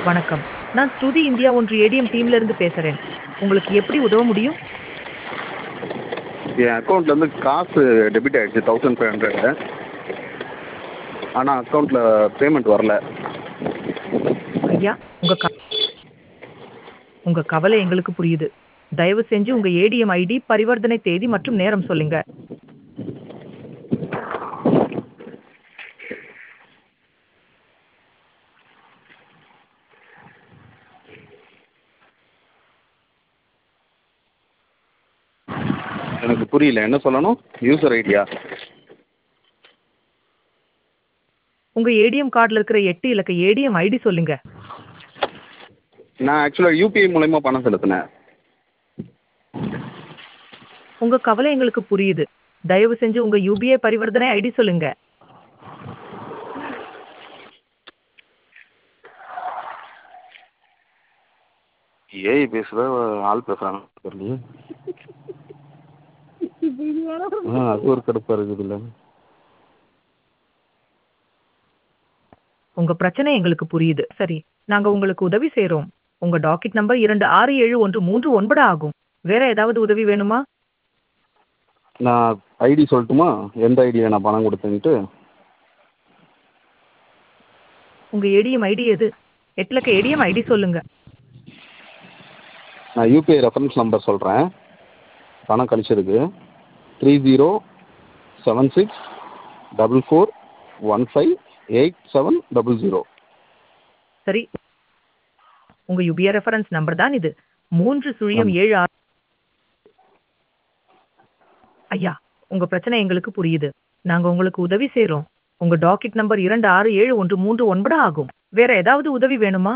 வணக்கம் நான் ஸ்ருதி இந்தியா ஒன்று ஏடிஎம் டீம்ல இருந்து பேசுறேன் உங்களுக்கு எப்படி உதவ முடியும் என் அக்கௌண்ட்லேருந்து காசு டெபிட் ஆகிடுச்சு தௌசண்ட் ஃபைவ் ஹண்ட்ரடு ஆனால் அக்கௌண்ட்டில் பேமெண்ட் வரல ஐயா உங்க க- உங்க கவலை எங்களுக்கு புரியுது தயவு செஞ்சு உங்க ஏடிஎம் ஐடி பரிவர்த்தனை தேதி மற்றும் நேரம் சொல்லுங்க எனக்கு புரியல என்ன சொல்லணும் யூசர் ஐடியா உங்க ஏடிஎம் கார்டுல இருக்கிற எட்டு இலக்க ஏடிஎம் ஐடி சொல்லுங்க நான் ஆக்சுவலாக யூபிஐ மூலயமா பணம் செலுத்தினேன் உங்க கவலை எங்களுக்கு புரியுது தயவு செஞ்சு உங்க யூபிஐ பரிவர்த்தனை ஐடி சொல்லுங்க ஏஐ பேசுதா ஆள் பேசுகிறாங்க தெரியலையே ஆ அது ஒரு கடுப்பாக இருக்குது இல்லை உங்க பிரச்சனை எங்களுக்கு புரியுது சரி நாங்க உங்களுக்கு உதவி செய்றோம் உங்க டாக்கெட் நம்பர் இரண்டு ஆறு ஏழு ஒன்று மூன்று ஒன்பது ஆகும் வேற ஏதாவது உதவி வேணுமா நான் ஐடி சொல்லட்டுமா எந்த ஐடியில் நான் பணம் கொடுத்தேன்ட்டு உங்க ஏடிஎம் ஐடி எது எட்டு இலக்க ஏடிஎம் ஐடி சொல்லுங்க நான் யூபிஐ ரெஃபரன்ஸ் நம்பர் சொல்கிறேன் பணம் கழிச்சிருக்கு three zero seven six double four one five eight seven double zero சரி உங்க யுபிஐ ரெஃபரன்ஸ் நம்பர் தான் இது மூன்று சுழியம் ஏழு ஆறு ஐயா உங்க பிரச்சனை எங்களுக்கு புரியுது நாங்க உங்களுக்கு உதவி செய்றோம் உங்க டாக்கெட் நம்பர் இரண்டு ஆறு ஏழு ஒன்று மூன்று ஒன்பது ஆகும் வேற ஏதாவது உதவி வேணுமா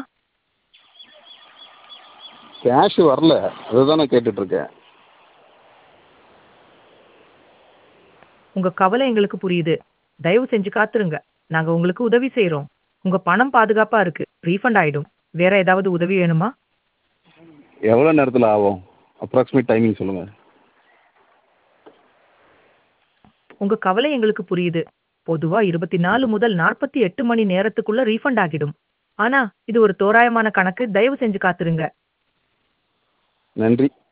கேஷ் வரல அதுதான் நான் கேட்டுட்ருக்கேன் உங்க கவலை எங்களுக்கு புரியுது தயவு செஞ்சு காத்துருங்க நாங்க உங்களுக்கு உதவி செய்றோம் உங்க பணம் பாதுகாப்பா இருக்கு ரீஃபண்ட் ஆயிடும் வேற ஏதாவது உதவி வேணுமா எவ்வளோ நேரத்தில் ஆகும் அப்ராக்சிமேட் டைமிங் சொல்லுங்கள் உங்க கவலை எங்களுக்கு புரியுது பொதுவா இருபத்தி நாலு முதல் நாற்பத்தி எட்டு மணி நேரத்துக்குள்ள ரீஃபண்ட் ஆகிடும் ஆனா இது ஒரு தோராயமான கணக்கு தயவு செஞ்சு காத்துருங்க நன்றி